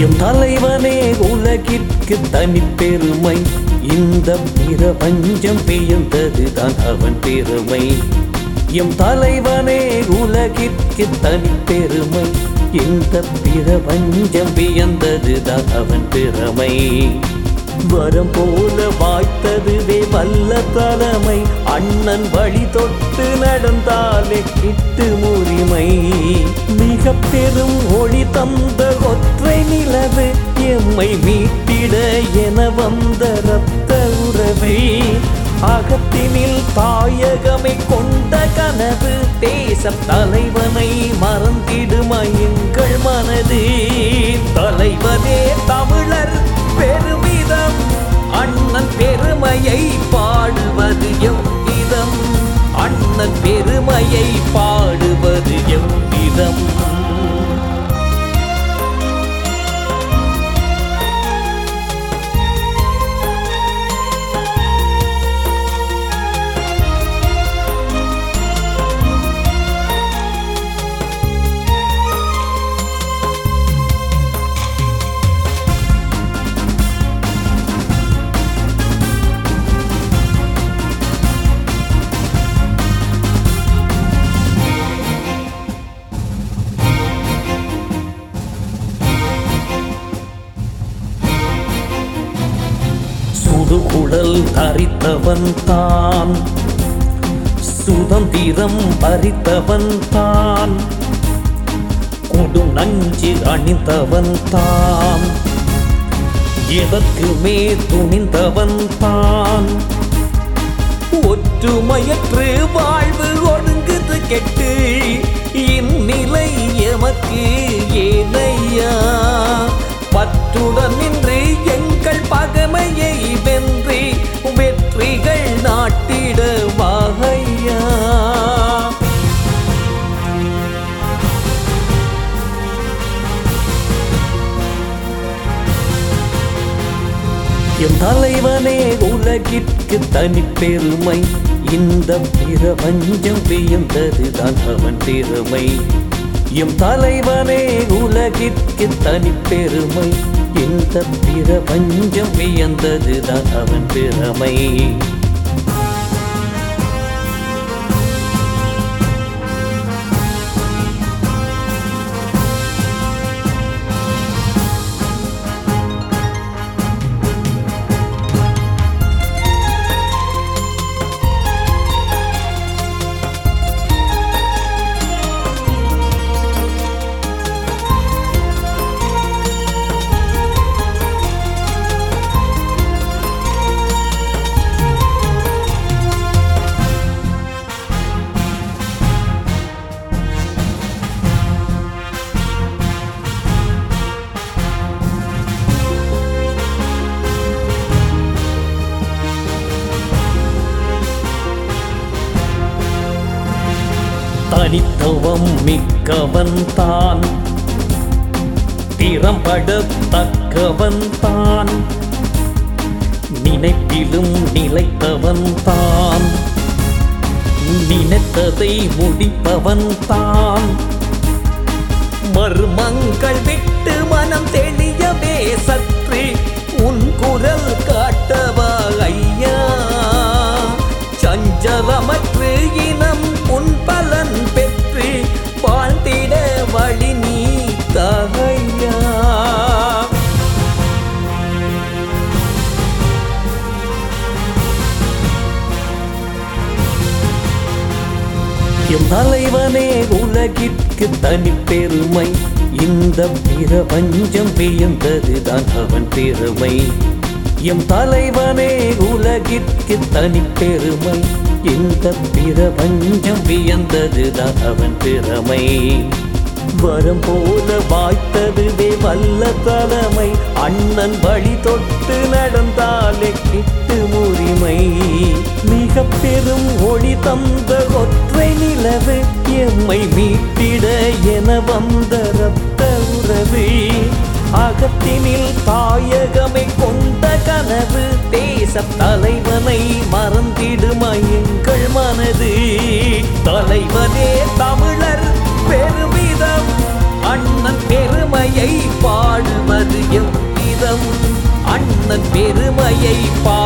M தலைவனே உலகிற்கு தனிப்பெருமை இந்த பிரபஞ்சம் பெயர்ந்ததுதான் அவன் பெருமை எம் தலைவனே உலகிற்கு தனிப்பெருமை இந்த பிரபஞ்சம் வியந்ததுதான் அவன் பெருமை வரம் போல வாய்த்ததுவே வல்ல தலைமை அண்ணன் வழி தொட்டு நடந்தாலே கிட்டு உரிமை மிக பெரும் ஒளி தந்த ஒற்றை நிலவு எம்மை மீட்டிட என வந்த ரத்த உறவை அகத்தினில் தாயகமை கொண்ட கனவு தேச தலைவனை மறந்திடுமா எங்கள் மனது தலைவனே தமிழர் பெருமிதம் அண்ணன் பெருமையை பாடுவது எவ்விதம் அண்ணன் பெருமையை பாடுவது எவ்விதம் சுடுகுழல் தரித்தவன் தான் சுதந்திரம் பறித்தவன் தான் கொடும் நஞ்சு அணிந்தவன் தான் எதற்குமே துணிந்தவன் தான் ஒற்றுமையற்று வாழ்வு ஒடுங்குது கெட்டு இந்நிலை எமக்கு ஏனையா பற்றுடன் நின்று எங்கள் பகமையை வென்று வெற்றிகள் நாட்டிட வாகையா என் தலைவனே உலகிற்கு தனிப்பெருமை இந்த பிரபஞ்சம் வியந்ததுதான் அவன் பெருமை எம் தலைவனே உலகிற்கு தனிப்பெருமை இந்த பிரபஞ்சம் வியந்ததுதான் அவன் பெருமை தனித்துவம் மிக்கவன் தான் திறம்பட தக்கவன் தான் நினைப்பிலும் நிலைத்தவன் தான் நினைத்ததை முடிப்பவன் தான் மர்மங்கள் விட்டு மனம் தெளியவே சற்று உன் குரல் காட்டவா ஐயா சஞ்சலமற்று இனம் உன் பலன் பெற்று வாழ்ந்திட வழி நீ தகையா எம் தலைவனே உலகிற்கு தனிப்பெருமை இந்த பிரபஞ்சம் வியந்ததுதான் அவன் பெருமை எம் தலைவனே உலகிற்கு தனிப்பெருமை இந்த பிரபஞ்சம் வியந்ததுதான் அவன் பெருமை வரம் போல வாய்த்ததுவே வல்ல தலைமை அண்ணன் வழி தொட்டு நடந்தாலே கிட்டு உரிமை மிக பெரும் ஒளி தந்த ஒற்றை நிலவு எம்மை மீட்டிட என வந்த ரத்த உறவு அகத்தினில் தாயகமை கொண்ட கனவு தேச தலைவனை மறந்திடுமா எங்கள் மனது தலைவனே தமிழர் பெருமிதம் அண்ணன் பெருமையை பாடுவது அண்ணன் பெருமையை பா